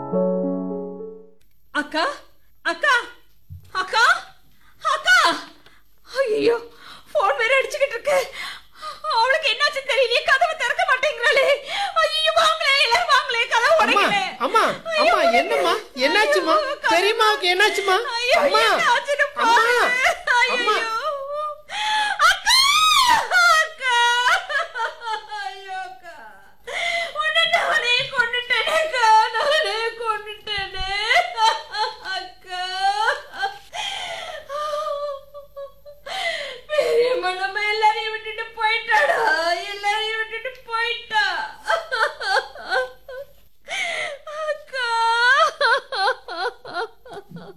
அக்கா அக்கா அக்கா அக்கா ஐயோ போன் வேற அடிச்சுக்கிட்டு இருக்கு அவளுக்கு என்னாச்சு தெரியலையே கதவு திறக்க மாட்டேங்கிறாளே ஐயோ வாங்களே எல்லாரும் வாங்களே கதவு அம்மா உடைக்கலே அம்மா அம்மா என்னம்மா என்னாச்சுமா பெரியம்மாவுக்கு என்னாச்சுமா ஐயோ அம்மா என்னாச்சுன்னு அம்மா பாரு. அம்மா ஐயோ அக்கா அக்கா ஐயோ அக்கா உன்னை நானே கொன்னுட்டேனே அக்கா நானே கொன்னுட்டேனே அக்கா பெரியம்மா நம்ம எல்லாரையும் விட்டுட்டு போயிட்டாடா எல்லாரையும் விட்டுட்டு போயிட்டா அக்கா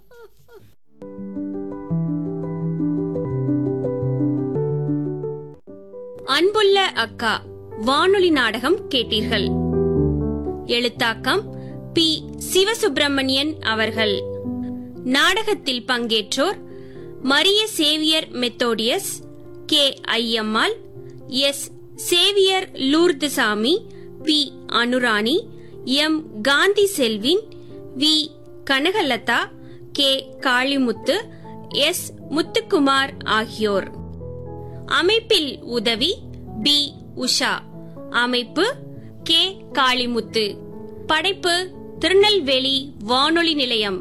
அன்புள்ள அக்கா வானொலி நாடகம் கேட்டீர்கள் எழுத்தாக்கம் பி சிவசுப்பிரமணியன் அவர்கள் நாடகத்தில் பங்கேற்றோர் Maria Xavier Methodius K Ayyammal S Xavier Lourdusamy P Anurani M Gandhi Selvin V Kanagalatha K Kalimuthu S Muthukumar ஆகியோர் அமைப்பில் உதவி பி உஷா அமைப்பு கே காளிமுத்து படைப்பு திருநெல்வேலி வானொலி நிலையம்